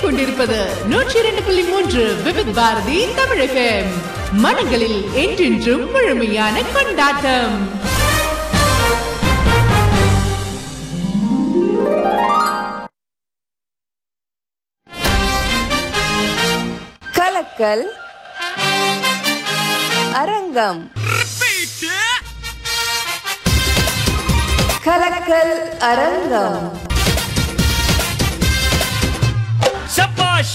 கேட்டுக்கொண்டிருப்பது நூற்றி இரண்டு புள்ளி மூன்று விவித் பாரதி தமிழ் FM. மனங்களில் என்றென்றும் முழுமையான கொண்டாட்டம் கலக்கல் அரங்கம் கலக்கல் அரங்கம் சபாஷ்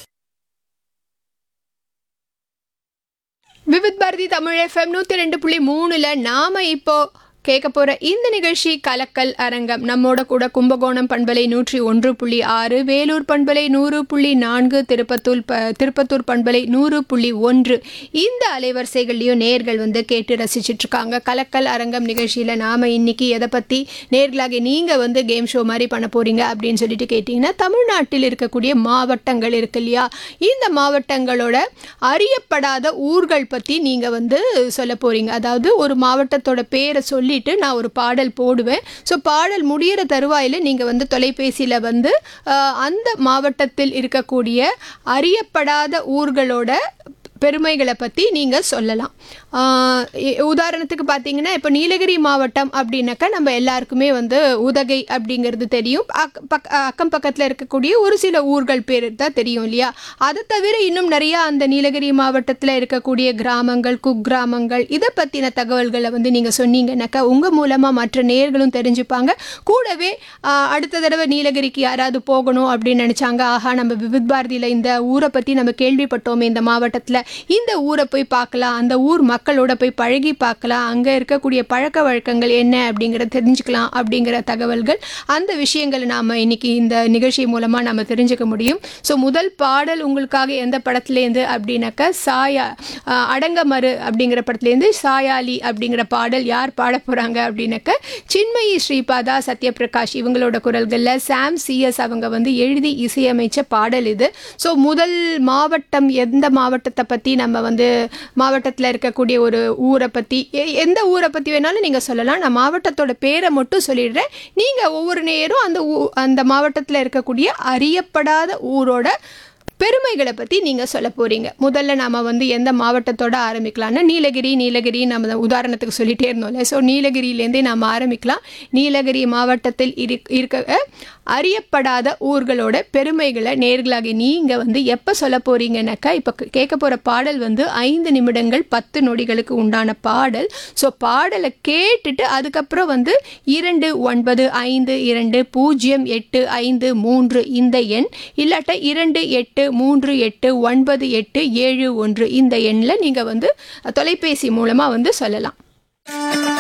விவித் பாரதி தமிழ் எஃப்எம் நூற்றி ரெண்டு புள்ளி மூணில் நாம் இப்போ கேட்க போகிற இந்த நிகழ்ச்சி கலக்கல் அரங்கம் நம்மோட கூட கும்பகோணம் பண்பலை நூற்றி ஒன்று புள்ளி ஆறு வேலூர் பண்பலை நூறு புள்ளி நான்கு திருப்பத்தூர் ப திருப்பத்தூர் பண்பலை நூறு புள்ளி ஒன்று இந்த அலைவரிசைகள்லையும் நேர்கள் வந்து கேட்டு ரசிச்சிட்டு இருக்காங்க கலக்கல் அரங்கம் நிகழ்ச்சியில் நாம் இன்னைக்கு எதை பற்றி நேர்களாக நீங்கள் வந்து கேம் ஷோ மாதிரி பண்ண போகிறீங்க அப்படின்னு சொல்லிட்டு கேட்டிங்கன்னா தமிழ்நாட்டில் இருக்கக்கூடிய மாவட்டங்கள் இருக்கு இல்லையா இந்த மாவட்டங்களோட அறியப்படாத ஊர்கள் பற்றி நீங்கள் வந்து சொல்ல போகிறீங்க அதாவது ஒரு மாவட்டத்தோட பேரை சொல்லிட்டு நான் ஒரு பாடல் போடுவேன் ஸோ பாடல் முடியிற தருவாயில் நீங்கள் வந்து தொலைபேசியில் வந்து ஆஹ், அந்த மாவட்டத்தில் இருக்கக்கூடிய அறியப்படாத ஊர்களோட பெருமைகளை பற்றி நீங்கள் சொல்லலாம் ஆஹ் இ- உதாரணத்துக்கு பார்த்தீங்கன்னா இப்போ நீலகிரி மாவட்டம் அப்படின்னாக்கா நம்ம எல்லாருக்குமே வந்து உதகை அப்படிங்கிறது தெரியும் அக் பக் அக்கம் பக்கத்தில் இருக்கக்கூடிய ஒரு சில ஊர்கள் பேர் தான் தெரியும் இல்லையா அதை தவிர இன்னும் நிறையா அந்த நீலகிரி மாவட்டத்தில் இருக்கக்கூடிய கிராமங்கள் குக்கிராமங்கள் இதை பற்றின தகவல்களை வந்து நீங்கள் சொன்னீங்கன்னாக்கா உங்கள் மூலமாக மற்ற நேர்களும் தெரிஞ்சுப்பாங்க கூடவே ஆஹ், அடுத்த தடவை நீலகிரிக்கு யாராவது போகணும் அப்படின்னு நினச்சாங்க ஆஹா நம்ம விவித் பாரதியில் இந்த ஊரை பற்றி நம்ம கேள்விப்பட்டோமே இந்த மாவட்டத்தில் இந்த ஊரை போய் பார்க்கலாம் அந்த ஊர் மக்களோட போய் பழகி பார்க்கலாம் அங்கே இருக்கக்கூடிய பழக்க வழக்கங்கள் என்ன அப்படிங்கிறத தெரிஞ்சுக்கலாம் அப்படிங்கிற தகவல்கள் அந்த விஷயங்களை நாம் இன்னைக்கு இந்த நிகழ்ச்சி மூலமாக நம்ம தெரிஞ்சுக்க முடியும் ஸோ முதல் பாடல் உங்களுக்காக எந்த படத்துலேருந்து அப்படின்னாக்கா சாயா ஆஹ், அடங்கமறு அப்படிங்கிற படத்துலேருந்து சாயாலி அப்படிங்கிற பாடல் யார் பாட போகிறாங்க அப்படின்னாக்கா சின்மயி ஸ்ரீபாதா சத்யபிரகாஷ் இவங்களோட குரல்களில் சாம் சிஎஸ் அவங்க வந்து எழுதி இசையமைச்ச பாடல் இது ஸோ முதல் மாவட்டம் எந்த மாவட்டத்தை பற்றி நம்ம வந்து மாவட்டத்தில் இருக்கக்கூடிய ஒரு ஊரை பற்றி எந்த ஊரை பற்றி வேணாலும் நீங்கள் சொல்லலாம் நான் மாவட்டத்தோட பேரை மட்டும் சொல்லிடுறேன் நீங்கள் ஒவ்வொரு நேரம் அந்த ஊ அந்த மாவட்டத்தில் இருக்கக்கூடிய அறியப்படாத ஊரோட பெருமைகளை பற்றி நீங்கள் சொல்ல போகிறீங்க முதல்ல நாம் வந்து எந்த மாவட்டத்தோட ஆரம்பிக்கலாம்னா நீலகிரி நீலகிரி நம்ம தான் உதாரணத்துக்கு சொல்லிட்டே இருந்தோம்ல ஸோ நீலகிரியிலேருந்தே நாம் ஆரம்பிக்கலாம் நீலகிரி மாவட்டத்தில் இரு இருக்க அறியப்படாத ஊர்களோட பெருமைகளை நேர்களாகி நீங்கள் வந்து எப்போ சொல்ல போகிறீங்கன்னாக்கா இப்போ கேட்க போகிற பாடல் வந்து ஐந்து நிமிடங்கள் பத்து நொடிகளுக்கு உண்டான பாடல் ஸோ பாடலை கேட்டுட்டு அதுக்கப்புறம் வந்து இரண்டு ஒன்பது ஐந்து இரண்டு பூஜ்ஜியம் எட்டு ஐந்து மூன்று இந்த எண் இல்லாட்ட இரண்டு எட்டு மூன்று எட்டு ஒன்பது எட்டு ஏழு ஒன்று இந்த எண்ணில் நீங்கள் வந்து தொலைபேசி மூலமாக வந்து சொல்லலாம்